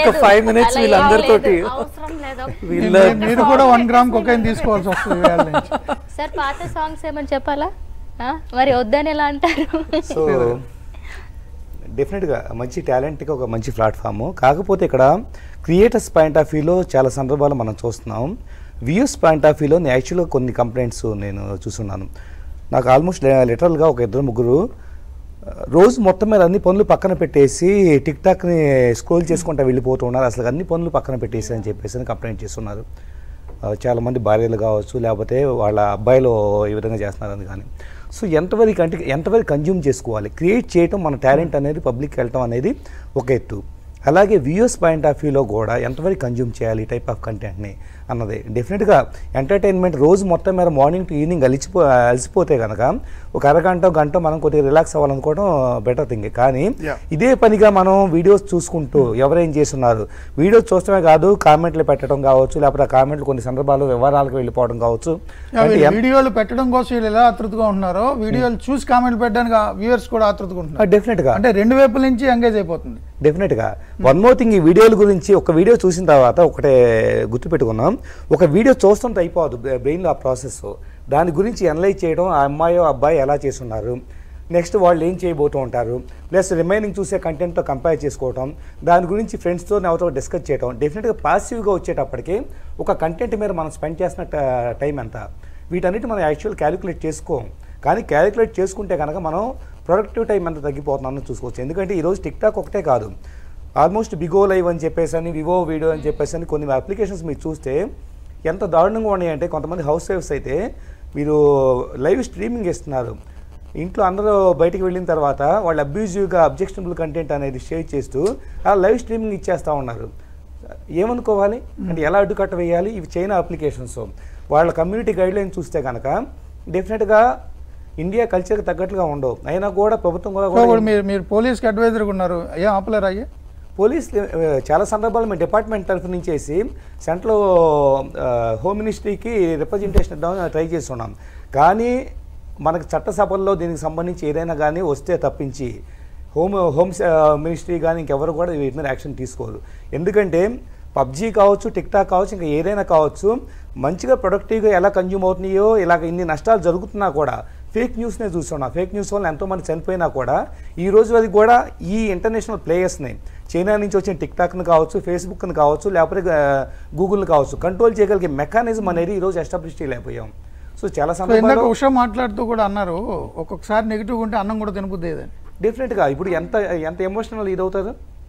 ఒక్క five minutes అలా ఏం వీళ్ళందరితోటి. లేదు. అవసరం లేదు వీళ్ళ మీరు- మీరు కూడా వన్ గ్రామ్ కొకైన్ తీసుకోవాల్సి వస్తుంది వేళ నుంచి సార్ పాత సాంగ్స్ ఏమని చెప్పాలా ఆ? మరి వద్దని ఎలా అంటారు సో డెఫినెట్గా మంచి టాలెంట్కి ఒక మంచి ప్లాట్ఫామ్ కాకపోతే ఇక్కడ క్రియేటర్స్ పాయింట్ ఆఫ్ వ్యూలో చాలా సందర్భాలు మనం చూస్తున్నాం వ్యూస్ పాయింట్ ఆఫ్ వ్యూలో నేను యాక్చువల్గా కొన్ని కంప్లైంట్స్ నేను చూస్తున్నాను నాకు ఆల్మోస్ట్ లిటరల్గా ఒక ఇద్దరు ముగ్గురు ఆ, రోజు మొత్తం మీద అన్ని పనులు పక్కన పెట్టేసి టిక్ టాక్ని స్క్రోల్ చేసుకుంటూ వెళ్ళిపోతూ ఉన్నారు అసలు అన్ని పనులు పక్కన పెట్టేసి అని చెప్పేసి అని కంప్లైంట్ చేస్తున్నారు ఆ, చాలామంది భార్యలు కావచ్చు లేకపోతే వాళ్ళ అబ్బాయిలు ఈ విధంగా చేస్తున్నారని కానీ సో ఎంతవరకు అంటే ఎంతవరకు కన్జ్యూమ్ చేసుకోవాలి క్రియేట్ చేయటం మన టాలెంట్ అనేది పబ్లిక్కి వెళ్ళటం అనేది ఒక ఎత్తు అలాగే వ్యూయర్స్ పాయింట్ ఆఫ్ వ్యూలో కూడా ఎంతవరకు కన్జ్యూమ్ చేయాలి ఈ టైప్ ఆఫ్ కంటెంట్ని అన్నది డెఫినెట్గా ఎంటర్టైన్మెంట్ రోజు మొత్తం మీద మార్నింగ్ టు ఈవినింగ్ అలిచిపో అలసిపోతే కనుక ఒక అరగంట గంట మనం కొద్దిగా రిలాక్స్ అవ్వాలనుకోవడం బెటర్ థింగ్ కానీ Yeah. ఇదే పనిగా మనం వీడియోస్ చూసుకుంటూ ఎవరేం చేస్తున్నారు వీడియోస్ చూడటమే కాదు కామెంట్లు పెట్టడం కావచ్చు లేకపోతే ఆ కామెంట్లు కొన్ని సందర్భాల్లో వివరాలకు వెళ్ళిపోవడం కావచ్చు అంటే వీళ్ళు ఎంత- వీడియోలు పెట్టడం కోసం వీళ్ళు ఎలా ఆతృతగా ఉంటున్నారో వీడియోలు చూసి కామెంట్ పెట్టడానికి వ్యూవర్స్ కూడా ఆతృతగా ఉంటున్నారు డెఫినెట్గా అంటే రెండు వైపుల నుంచి ఎంగేజ్ అయిపోతుంది డెఫినెట్గా వన్ మోర్ థింగ్ ఈ వీడియోల గురించి ఒక వీడియో చూసిన తర్వాత ఒకటే గుర్తుపెట్టుకున్నాం ఒక వీడియో చూస్తుంటే అయిపోదు బ్రెయిన్లో ఆ ప్రాసెస్ దాని గురించి అనలైజ్ చేయడం ఆ అమ్మాయో అబ్బాయి ఎలా చేస్తున్నారు నెక్స్ట్ వాళ్ళు ఏం చేయబోతూ ఉంటారు ప్లస్ రిమైనింగ్ చూసే కంటెంట్తో కంపేర్ చేసుకోవటం దాని గురించి ఫ్రెండ్స్తో ఎవరితో డిస్కస్ చేయడం డెఫినెట్గా పాసివ్గా వచ్చేటప్పటికి ఒక కంటెంట్ మీద మనం స్పెండ్ చేసిన టైం ఎంత వీటన్నిటి మనం యాక్చువల్ క్యాలిక్యులేట్ చేసుకోం కానీ క్యాలిక్యులేట్ చేసుకుంటే కనుక మనం ప్రొడక్టివ్ టైం ఎంత తగ్గిపోతుందని చూసుకోవచ్చు ఎందుకంటే ఈరోజు టిక్ టాక్ ఒకటే కాదు ఆల్మోస్ట్ బిగో లైవ్ అని చెప్పేసి అని వివో వీడియో అని చెప్పేసి అని కొన్ని అప్లికేషన్స్ మీరు చూస్తే ఎంత దారుణంగా ఉన్నాయంటే కొంతమంది హౌస్ వైఫ్స్ అయితే మీరు లైవ్ స్ట్రీమింగ్ ఇస్తున్నారు ఇంట్లో అందరూ బయటికి వెళ్ళిన తర్వాత వాళ్ళు అబ్యూజివ్గా అబ్జెక్షనబుల్ కంటెంట్ అనేది షేర్ చేస్తూ ఆ లైవ్ స్ట్రీమింగ్ ఇచ్చేస్తూ ఉన్నారు ఏమనుకోవాలి అంటే ఎలా అడ్డుకట్ట వేయాలి ఇవి చైనా అప్లికేషన్స్ వాళ్ళ కమ్యూనిటీ గైడ్ లైన్ చూస్తే కనుక డెఫినెట్గా ఇండియా కల్చర్కి తగ్గట్లుగా ఉండవు అయినా కూడా ప్రభుత్వం కూడా సో ఇప్పుడు కూడా మీరు మీరు పోలీస్కి అడ్వైజర్గా ఉన్నారు ఏం ఆపలేరు అయ్యే పోలీస్ ఆ, చాలా సందర్భాలు మేము డిపార్ట్మెంట్ తరఫు నుంచి వేసి సెంట్రల్ ఆ, హోమ్ మినిస్ట్రీకి రిప్రజెంటేషన్ ఇద్దామని ట్రై చేస్తున్నాం కానీ మనకు చట్టసభల్లో దీనికి సంబంధించి ఏదైనా కానీ వస్తే తప్పించి హోమ్ హోమ్ స- మినిస్ట్రీ కానీ ఇంకెవరు కూడా వీటి మీద యాక్షన్ తీసుకోరు ఎందుకంటే పబ్జీ కావచ్చు టిక్ టాక్ కావచ్చు ఇంకా ఏదైనా కావచ్చు మంచిగా ప్రొడక్టివ్గా ఎలా కన్జ్యూమ్ అవుతున్నాయో ఇలాగ ఇన్ని నష్టాలు జరుగుతున్నా కూడా ఫేక్ న్యూస్నే చూస్తున్నాం ఫేక్ న్యూస్ వల్ల ఎంతోమంది చనిపోయినా కూడా ఈ రోజు వరకు కూడా ఈ ఇంటర్నేషనల్ ప్లేయర్స్ని చైనా నుంచి వచ్చిన టిక్ టాక్ని కావచ్చు ఫేస్బుక్ని కావచ్చు లేకపోతే గూగుల్ని కావచ్చు కంట్రోల్ చేయగలిగే మెకానిజం అనేది ఈరోజు ఎస్టాబ్లిష్ చేయలేకపోయాం సో చాలా సో ఇందాక సందర్భాల్లో ఉషా మాట్లాడుతూ కూడా అన్నారు ఒక్కొక్కసారి నెగిటివ్ ఉంటే అన్నం కూడా తినబుద్ది ఏదని డెఫినెట్గా ఇప్పుడు ఎంత ఎంత ఎమోషనల్ ఇదవుతారు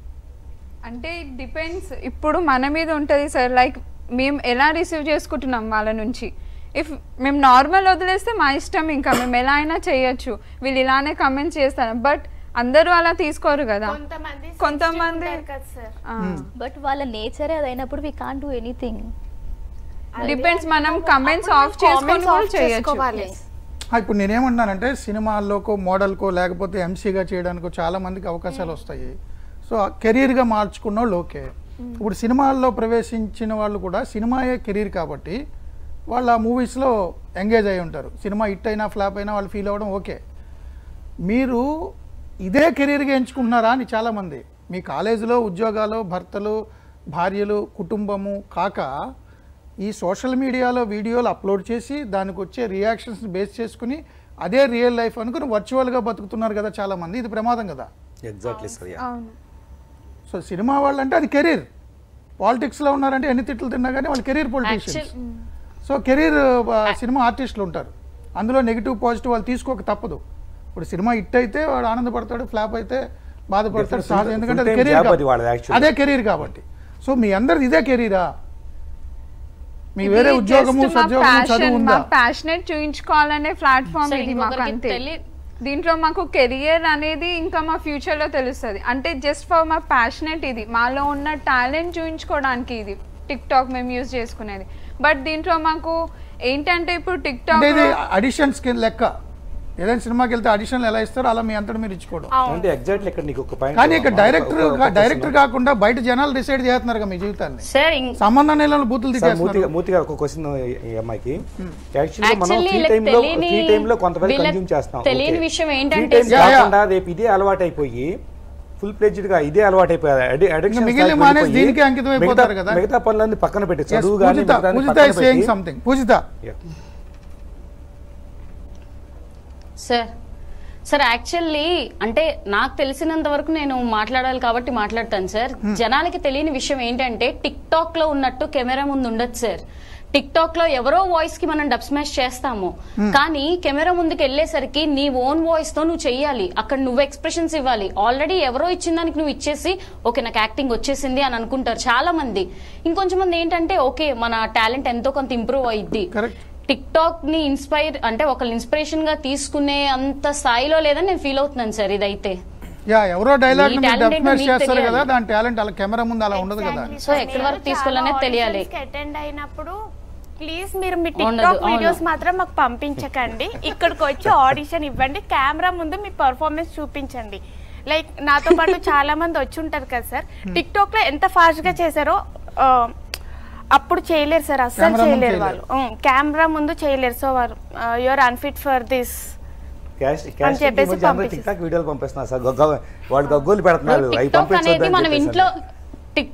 అంటే ఇట్ డిపెండ్స్ ఇప్పుడు మన మీద ఉంటుంది సార్ లైక్ మేము ఎలా రిసీవ్ చేసుకుంటున్నాం వాళ్ళ నుంచి ఇఫ్ మేము నార్మల్ వదిలేస్తే మా ఇష్టం ఇంకా మేము ఎలా అయినా చేయొచ్చు వీళ్ళు ఇలానే కమెంట్స్ చేస్తారు బట్ అందరూ అలా తీసుకోరు కదా కొంతమంది కొంతమంది sensitive ఉంటారు కదా సార్ ఆ. బట్ వాళ్ళ నేచరే అది అయినప్పుడు we can do anything depends మనం కమెంట్స్ ఆఫ్ చేసుకొని కూడా చేయొచ్చు ఆ, ఇప్పుడు నేనేమంటున్నానంటే సినిమాల్లోకో మోడల్కో లేకపోతే ఎంసీగా చేయడానికో చాలా మందికి అవకాశాలు వస్తాయి సో కెరీర్గా మార్చుకున్న వాళ్ళు ఓకే ఇప్పుడు సినిమాల్లో ప్రవేశించిన వాళ్ళు కూడా సినిమాయే కెరీర్ కాబట్టి వాళ్ళు ఆ మూవీస్లో ఎంగేజ్ అయి ఉంటారు సినిమా హిట్ అయినా ఫ్లాప్ అయినా వాళ్ళు ఫీల్ అవ్వడం ఓకే మీరు ఇదే కెరీర్గా ఎంచుకుంటున్నారా అని చాలామంది మీ కాలేజీలో ఉద్యోగాలు భర్తలు భార్యలు కుటుంబము కాక ఈ సోషల్ మీడియాలో వీడియోలు అప్లోడ్ చేసి దానికి వచ్చే రియాక్షన్స్ బేస్ చేసుకుని అదే రియల్ లైఫ్ అనుకుని వర్చువల్గా బతుకుతున్నారు కదా చాలామంది ఇది ప్రమాదం కదా ఎగ్జాక్ట్లీ సార్ అవును సో సినిమా వాళ్ళు అంటే అది కెరీర్ పాలిటిక్స్లో ఉన్నారంటే ఎన్ని తిట్లు తిన్నా కానీ వాళ్ళు career politicians so career cinema ఆర్టిస్టులు ఉంటారు అందులో నెగిటివ్ పాజిటివ్ వాళ్ళు తీసుకోక తప్పదు ఇప్పుడు సినిమా హిట్ అయితే వాడు ఆనందపడతాడు ఫ్లాప్ అయితే బాధపడతాడు Different సహజం full- ఎందుకంటే అది full-time కెరీర్ job అది వాళ్ళది actually. అదే కెరీర్ కాబట్టి సో మీ అందరిది ఇదే కెరీరా మీ వేరే ఇది ఉద్యోగము just మా సద్యోగము చదువు passion, ఉందా మా ప్యాషనెట్ చూయించుకోవాలనే ప్లాట్ఫామ్ So, ఇది మాకు ఇంకొకరికి అంతే తెలి- దీంట్లో మాకు కెరియర్ అనేది ఇంకా మా ఫ్యూచర్ లో తెలుస్తుంది అంటే జస్ట్ ఫర్ మా ప్యాషనెట్ ఇది మాలో ఉన్న టాలెంట్ చూయించుకోవడానికి ఇది టిక్ టాక్ మేము యూజ్ చేసుకునేది బట్ దీంట్లో మాకు ఏంటంటే ఇప్పుడు టిక్ అంటే ఇది టాక్ అడిషన్స్ లెక్క ఏదైనా సినిమాకి వెళ్తే అడిషన్లు ఎలా ఇస్తారో అలా మీ అంతటా మీరు ఇచ్చుకోవడం అంటే ఎగ్జాక్ట్లీ ఇక్కడ నీకు ఒక పాయింట్ కానీ ఇక్కడ డైరెక్టర్ డైరెక్టర్ కాకుండా బయట జనాలు డిసైడ్ చేస్తున్నారు కదా మీ జీవితాన్ని సార్ సంబంధం లేని బూతులు సార్ తిట్టేస్తున్నారు మూర్తి మూర్తి గారు ఒక క్వశ్చన్ ఈ అమ్మాయికి యాక్చువల్లీ మనం Actually, ఫ్రీ వీళ్ళకి టైంలో తెలియని- ఫ్రీ టైంలో కొంతవరకు వీళ్ళకి కన్జ్యూమ్ చేస్తాం తెలియని Okay. విషయం Free ఏంటంటే time Yeah, yeah. కాకుండా రేపు ఇదే అలవాటు అయిపోయి ఫుల్ ప్లేజ్డ్ గా ఇదే అలవాటు అయిపోయారు ఇంకా మిగిలిన మానేసి దీనికే అంకితం అయిపోతారు కదా. మిగతా పనులన్నీ పక్కన పెట్టి Yes, చదువు కానీ పూజిత మిగతాన్ని పూజిత పక్కన is saying పెట్టి- something Poojitha Yeah. Sir sir actually అంటే నాకు తెలిసినంత వరకు నేను మాట్లాడాలి కాబట్టి మాట్లాడతాను సార్ జనాలకి తెలియని విషయం ఏంటంటే టిక్ టాక్ లో ఉన్నట్టు కెమెరా ముందు ఉండదు సార్ టిక్ టాక్ లో ఎవరో వాయిస్ కి మనం డబ్ స్మాష్ చేస్తాము కానీ కెమెరా ముందుకు వెళ్ళేసరికి నీ ఓన్ వాయిస్ తో నువ్వు చెయ్యాలి అక్కడ నువ్వు ఎక్స్ప్రెషన్స్ ఇవ్వాలి ఆల్రెడీ ఎవరో ఇచ్చిన దానికి నువ్వు ఇచ్చేసి ఓకే నాకు యాక్టింగ్ వచ్చేసింది అని అనుకుంటారు చాలా మంది ఇంకొంచెం మంది ఏంటంటే ఓకే మన టాలెంట్ ఎంతో కొంత ఇంప్రూవ్ అయ్యిద్ది Correct. టిక్ టాక్ ని ఇన్స్పైర్ అంటే ఒకళ్ళు ఇన్స్పిరేషన్ గా తీసుకునే అంత స్థాయిలో లేదని నేను ఫీల్ అవుతున్నాను సార్ ఇదైతే యా ఎవరో డైలాగ్ మీ మీరు talent డబ్ ఏంటో స్మాష్ మీకు చేస్తారు తెలియాలి. కదా దాని టాలెంట్ అలా కెమెరా ముందు అలా ఉండదు కదా సో ఎక్కడి వరకు తీసుకోవాలనేది తెలియాలి. అటెండ్ అయినప్పుడు ప్లీజ్ మీరు మీ ఉండదు, టిక్ టాక్ అవును. వీడియోస్ మాత్రం మాకు పంపించకండి ఇక్కడికి వచ్చి ఆడిషన్ ఇవ్వండి కెమెరా ముందు మీ పర్ఫార్మెన్స్ చూపించండి లైక్ నాతో పాటు చాలా మంది వచ్చి ఉంటారు కదా సార్ టిక్ టాక్ లో ఎంత ఫాస్ట్ గా చేశారో ఆ, అప్పుడు చేయలేరు సార్ అస్సలు Camera ముందు చేయలేరు వాళ్ళు కెమెరా ముందు చేయలేరు సో వారు your unfit for this cash అని క్యాష్ చెప్పేసి టిక్ పంపించేసి- టాక్ వీడియోలు పంపిస్తున్నారు సార్ గగ్గ- వాళ్ళు గగ్గోలు పెడుతున్నారు అవి టిక్ టాక్ అనేది పంపించొద్దని మనం చెప్పేసి ఇంట్లో అని. టిక్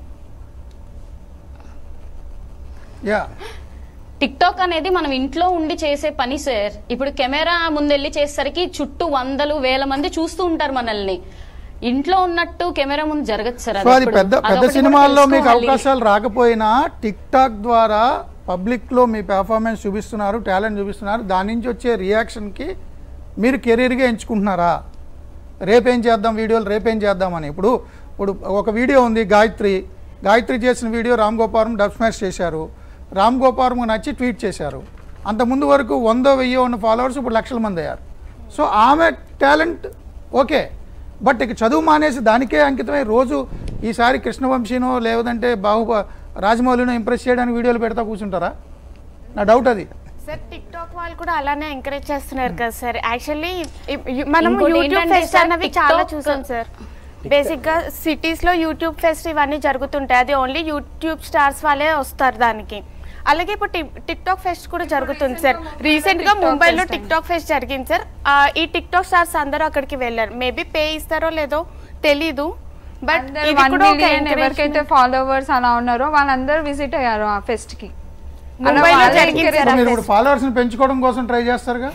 యా టిక్ టాక్ అనేది మనం ఇంట్లో ఉండి చేసే పని సార్ ఇప్పుడు కెమెరా ముందెళ్ళి చేసేసరికి చుట్టూ వందలు వేల మంది చూస్తూ ఉంటారు మనల్ని ఇంట్లో ఉన్నట్టు కెమెరా ముందు జరగదు సార్ సో అది ఎప్పుడు. పెద్ద పెద్ద అదొకటి కూడా సినిమాల్లో మీకు తెలుసుకోవాలి. అవకాశాలు రాకపోయినా టిక్ టాక్ ద్వారా పబ్లిక్ లో మీ పెర్ఫార్మెన్స్ చూపిస్తున్నారు టాలెంట్ చూపిస్తున్నారు దాని నుంచి వచ్చే రియాక్షన్ కి మీరు కెరీర్గా ఎంచుకుంటున్నారా రేపేం చేద్దాం వీడియోలు రేపేం చేద్దామని ఇప్పుడు ఇప్పుడు ఒక వీడియో ఉంది గాయత్రి గాయత్రి చేసిన video Ram Goparam Dubsmash చేశారు రామ్ గోపారం నచ్చి ట్వీట్ చేశారు అంతకుముందు వరకు వందో వెయ్యో ఉన్న ఫాలోవర్స్ ఇప్పుడు లక్షల మంది అయ్యారు సో ఆమె టాలెంట్ ఓకే బట్ ఇక చదువు మానేసి దానికే అంకితమై రోజు ఈసారి కృష్ణవంశీనో లేదంటే బాహు రాజమౌళినో ఇంప్రెస్ చేయడానికి వీడియోలు పెడతా కూర్చుంటారా నా డౌట్ అది సార్ టిక్ టాక్ వాళ్ళు కూడా అలానే ఎంకరేజ్ చేస్తున్నారు కదా సార్ యాక్చువల్లీ మనం ఇంకోటి యూట్యూబ్ ఏంటంటే ఫెస్ట్ సార్, అన్నవి TikTok- చాలా చూసాం సార్ బేసిక్ గా సిటీస్ లో యూట్యూబ్ ఫెస్ట్ ఇవన్నీ జరుగుతుంటాయి అది ఓన్లీ యూట్యూబ్ స్టార్స్ వాళ్ళే వస్తారు దానికి అలాగే ఇప్పుడు టిక్ టాక్ ఫెస్ట్ కూడా జరుగుతుంది సార్ రీసెంట్ గా TikTok ముంబైలో fest టిక్ టాక్ ఫెస్ట్ జరిగింది సార్ ఆ, ఈ టిక్ టాక్ స్టార్స్ అందరూ అక్కడికి వెళ్ళారు మేబీ పే ఇస్తారో లేదో తెలీదు బట్ అందరూ ఇది వన్ కూడా ఒక మిలియన్ ఎవరికైతే encouragement. ఫాలోవర్స్ అలా ఉన్నారో వాళ్ళందరూ విజిట్ అయ్యారు ఆ ఫెస్ట్ కి అలా ముంబైలో వాళ్ళే జరిగింది encourage సార్ ఆ మీరు ఇప్పుడు ఫాలోవర్స్ని పెంచుకోవడం కోసం ట్రై చేస్తారుగా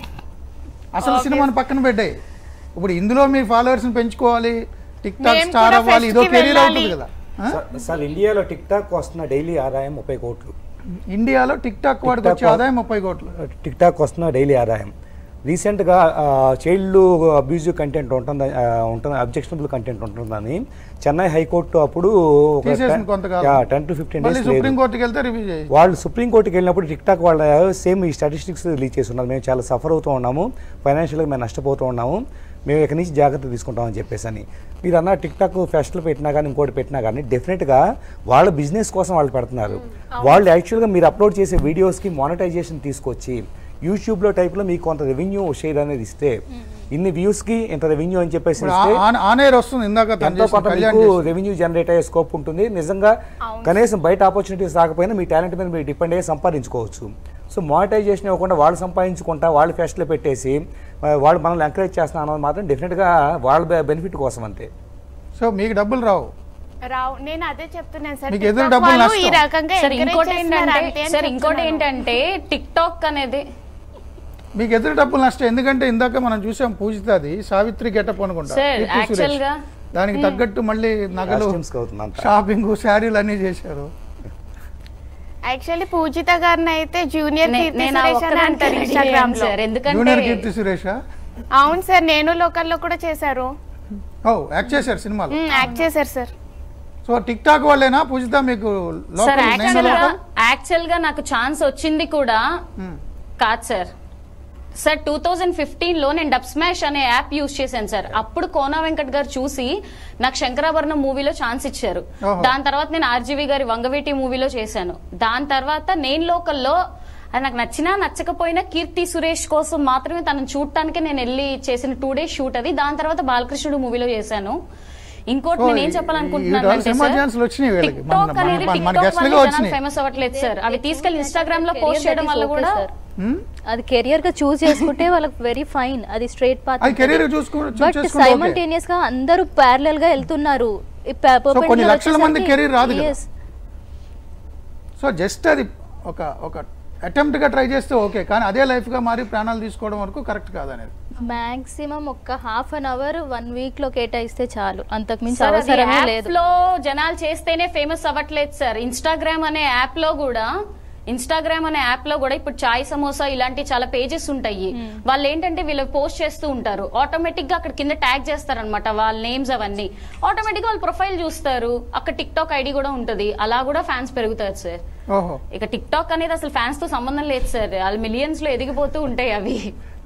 అసలు సినిమాని పక్కన పెట్టాయి ఇప్పుడు ఇందులో మీ ఫాలోవర్స్ని పెంచుకోవాలి టిక్ టాక్ మేము స్టార్ కూడా అవ్వాలి ఇదో fest కి కెరీర్ అవుతుంది వెళ్ళాలి. కదా ఆ? సార్- సార్ ఇండియాలో టిక్ టాక్ వస్తున్న డైలీ ఆదాయం ముప్పై కోట్లు ఇండియాలో టిక్ టాక్ వాడికి వచ్చే TikTok ఆదాయం ముప్పై కోట్లు టిక్ టాక్ వస్తున్న డైలీ ఆదాయం రీసెంట్గా చైల్డ్ అబ్యూజివ్ కంటెంట్ ఉంటుంది ఆ, ఉంటుంది అబ్జెక్షనబుల్ కంటెంట్ ఉంటుందని చెన్నై హైకోర్టు అప్పుడు తీసేసింది కొంతకాలం. టెన్ టు ఫిఫ్టీన్ మళ్ళీ డేస్ సుప్రీం కోర్టుకి వెళ్తే రివ్యూ చేయి వాళ్ళు సుప్రీంకోర్టుకి వెళ్ళినప్పుడు టిక్ టాక్ వాళ్ళ సేమ్ ఈ స్టాటిస్టిక్స్ రిలీజ్ చేసి ఉన్నారు మేము చాలా సఫర్ అవుతూ ఉన్నాము ఫైనాన్షియల్గా మేము నష్టపోతూ ఉన్నాము మేము ఇక్కడి నుంచి జాగ్రత్త తీసుకుంటామని చెప్పేసి అని మీరు అన్న టిక్ టాక్ ఫెస్ట్లు పెట్టినా కానీ ఇంకోటి పెట్టినా కానీ డెఫినెట్గా వాళ్ళ బిజినెస్ కోసం వాళ్ళు పెడుతున్నారు వాళ్ళు యాక్చువల్గా మీరు అప్లోడ్ చేసే వీడియోస్కి మానిటైజేషన్ తీసుకొచ్చి యూట్యూబ్లో టైప్లో మీకు కొంత రెవెన్యూ షేర్ అనేది ఇస్తే ఇన్ని వ్యూస్కి ఇంత రెవెన్యూ అని చెప్పేసి ఇప్పుడు ఇస్తే ఆన్- ఆన్ ఎయిర్ వస్తుంది ఇందాక తను ఎంతో చేసిన కొంత కళ్యాణ్ మీకు చేసిన- రెవెన్యూ జనరేట్ అయ్యే స్కోప్ ఉంటుంది నిజంగా కనీసం బయట ఆపర్చునిటీస్ రాకపోయినా మీ టాలెంట్ మీద మీరు డిపెండ్ అయ్యి సంపాదించుకోవచ్చు సో మానిటైజేషన్ ఇవ్వకుండా వాళ్ళు సంపాదించుకుంటా వాళ్ళు ఫెస్ట్లో పెట్టేసి ఆ, వాళ్ళు మనల్ని ఎంకరేజ్ చేస్తున్నా అన్నది మాత్రం డెఫినెట్గా వాళ్ళ బెనిఫిట్ కోసం అంతే సో మీకు డబ్బులు రావు రావు నేను అదే చెప్తున్నాను సార్ మీకు ఎదురు TikTok డబ్బులు వాళ్ళు ఈ నష్టం. రకంగా సార్ encourage ఇంకోటి చేస్తున్నారు అంతే ఏంటంటే అని సార్ ఇంకోటి చెప్తున్నాను. ఏంటంటే టిక్ టాక్ అనేది మీకు ఎదురు డబ్బులు నష్టం ఎందుకంటే ఇందాక మనం చూసాం పూజితది సావిత్రి గెటప్ అనుకుంటా సార్, కీర్తి సురేష్. actual గా- దానికి తగ్గట్టు మళ్ళీ నగలు Costumes అవుతుంది అంతా. షాపింగ్ శారీలు అన్నీ చేశారు యాక్చువల్లీ పూజిత గారిని అయితే జూనియర్ నే- కీర్తి నేను ఆ సురేష్ అని ఒక్కదానికి అంటారు రెడీ ఇన్స్టాగ్రామ్ అయ్యాను లో సార్ ఎందుకంటే జూనియర్ కీర్తి సురేష్ అవును సార్ నేను లోకల్లో కూడా చేశారు ఓ యాక్ట్ చేశారు సినిమాలో మ్మ్, యాక్ట్ చేశారు సార్ సో టిక్ టాక్ వాళ్ళేనా పూజిత మీకు సార్ లోకల్ నేను యాక్చువల్ గా లోకల్ యాక్చువల్ గా నాకు ఛాన్స్ వచ్చింది కూడా కాదు sir sir two thousand fifteen లో నేను డబ్ స్మాష్ అనే యాప్ యూజ్ చేశాను సార్ అప్పుడు కోనా వెంకట్ గారు చూసి నాకు శంకరాభరణం మూవీలో ఛాన్స్ ఇచ్చారు ఓహో. దాని తర్వాత నేను ఆర్జీవి గారి వంగవేటి మూవీలో చేశాను దాని తర్వాత నేను లోకల్లో అది నాకు నచ్చినా నచ్చకపోయినా కీర్తి సురేష్ కోసం మాత్రమే తనను చూడటానికి నేను వెళ్ళి చేసిన టూ డేస్ షూట్ అది దాని తర్వాత బాలకృష్ణుడు మూవీలో చేశాను ఇంకోటి ఓ, నేను ఏం ఈ- చెప్పాలనుకుంటున్నాను ఈ అంటే సినిమా సార్, ఛాన్సులు వచ్చినాయి వీళ్ళకి. మన- TikTok మన- అనేది మన- మన TikTok guest వల్ల లుగా జనాలు వచ్చినాయి. ఫేమస్ అవ్వట్లేదు సార్ అవి తీసుకెళ్లి ఇన్స్టాగ్రామ్ లో Career పోస్ట్ చేయడం that is వల్ల okay, కూడా sir. హ్మ్? అది కెరియర్ గా చూస్ చేసుకుంటే వాళ్ళకి వెరీ ఫైన్ అది స్ట్రైట్ పాత్ అది career గా చూసుకో- choose బట్ చేసుకుంటే okay. సైమల్టేనియస్ గా అందరూ ప్యారలల్ గా వెళ్తున్నారు ఈ ప- కొన్ని perpendicular లక్షల మంది వచ్చేసరికి- career రాదు కదా. Yes. సో జస్ట్ అది ఒక ఒక attempt గా ట్రై చేస్తే ఓకే కానీ అదే life గా మారి ప్రాణాలు తీసుకోవడం వరకు కరెక్ట్ కాదనేది మాక్సిమం ఒక half an hour one week లో కేటాయిస్తే చాలు అంతకు మించి సార్ అది అవసరమే యాప్ లేదు లో జనాలు చేస్తేనే ఫేమస్ అవ్వట్లేదు సార్ ఇన్స్టాగ్రామ్ అనే యాప్ లో కూడా ఇన్స్టాగ్రామ్ అనే యాప్ లో కూడా ఇప్పుడు చాయ్ సమోసా ఇలాంటి చాలా పేజెస్ ఉంటాయి వాళ్ళు ఏంటంటే వీళ్ళు పోస్ట్ చేస్తూ ఉంటారు ఆటోమేటిక్ గా అక్కడ కింద ట్యాగ్ చేస్తారనమాట వాళ్ళ నేమ్స్ అవన్నీ ఆటోమేటిక్ గా వాళ్ళ ప్రొఫైల్ చూస్తారు అక్కడ టిక్ టాక్ ఐడి కూడా ఉంటది అలా కూడా ఫ్యాన్స్ పెరుగుతారు సార్ ఓహో ఇక టిక్ టాక్ అనేది అసలు ఫ్యాన్స్ తో సంబంధం లేదు సార్ వాళ్ళు మిలియన్స్ లో ఎదిగిపోతూ ఉంటాయి అవి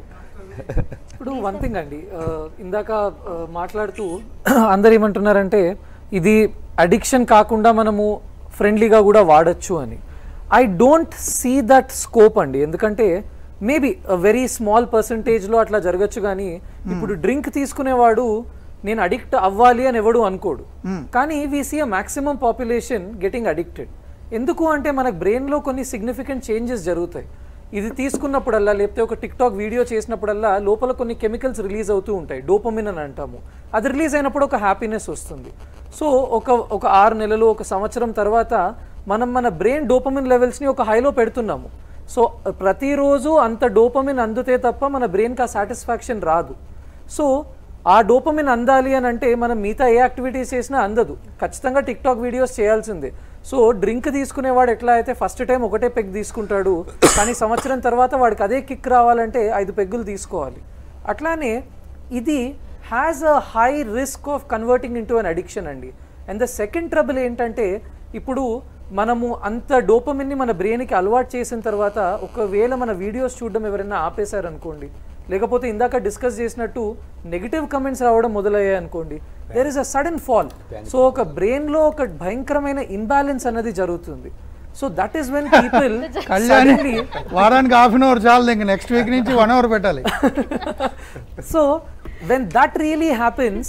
ఇప్పుడు వన్ థింగ్ అండి ఆ, ఇందాక ఆ, మాట్లాడుతూ అందరు ఏమంటున్నారంటే ఇది అడిక్షన్ కాకుండా మనము ఫ్రెండ్లీగా కూడా వాడచ్చు అని I don't see that scope అండి ఎందుకంటే మేబీ వెరీ స్మాల్ పర్సంటేజ్లో అట్లా జరగచ్చు కానీ ఇప్పుడు డ్రింక్ తీసుకునేవాడు నేను అడిక్ట్ అవ్వాలి అని ఎవడు అనుకోడు కానీ we see a maximum population getting addicted ఎందుకు అంటే మన బ్రెయిన్లో కొన్ని సిగ్నిఫికెంట్ చేంజెస్ జరుగుతాయి ఇది తీసుకున్నప్పుడల్లా లేకపోతే ఒక టిక్ టాక్ వీడియో చేసినప్పుడల్లా లోపల కొన్ని కెమికల్స్ రిలీజ్ అవుతూ ఉంటాయి డోపమిన్ అని అంటాము అది రిలీజ్ అయినప్పుడు ఒక హ్యాపీనెస్ వస్తుంది సో ఒక ఒక ఆరు నెలలు ఒక సంవత్సరం తర్వాత మనం మన బ్రెయిన్ డోపమిన్ లెవెల్స్ని ఒక హైలో పెడుతున్నాము సో ప్రతిరోజు అంత డోపమిన్ అందుతే తప్ప మన బ్రెయిన్కి ఆ సాటిస్ఫాక్షన్ రాదు సో ఆ డోపమిన్ అందాలి అని అంటే మనం మిగతా ఏ యాక్టివిటీస్ చేసినా అందదు ఖచ్చితంగా టిక్ టాక్ వీడియోస్ చేయాల్సిందే సో డ్రింక్ తీసుకునేవాడు ఎట్లా అయితే ఫస్ట్ టైం ఒకటే పెగ్ తీసుకుంటాడు కానీ సంవత్సరం తర్వాత వాడికి అదే కిక్ రావాలంటే ఐదు పెగ్గులు తీసుకోవాలి అట్లానే ఇది has a high risk of converting into an addiction అండి అండ్ ద సెకండ్ ట్రబుల్ ఏంటంటే ఇప్పుడు మనము అంత డోపమిన్ని మన బ్రెయిన్కి అలవాటు చేసిన తర్వాత ఒకవేళ మన వీడియోస్ చూడడం ఎవరైనా ఆపేశారనుకోండి లేకపోతే ఇందాక డిస్కస్ చేసినట్టు నెగిటివ్ కమెంట్స్ రావడం మొదలయ్యాయి అనుకోండి there is a sudden fall so ఒక బ్రెయిన్లో ఒక భయంకరమైన ఇంబ్యాలెన్స్ అనేది జరుగుతుంది so that is when people Kalyani వారానికి హాఫ్ అన్ అవర్ చాలు ఇంక నెక్స్ట్ వీక్ నుంచి వన్ అవర్ పెట్టాలి so when that really happens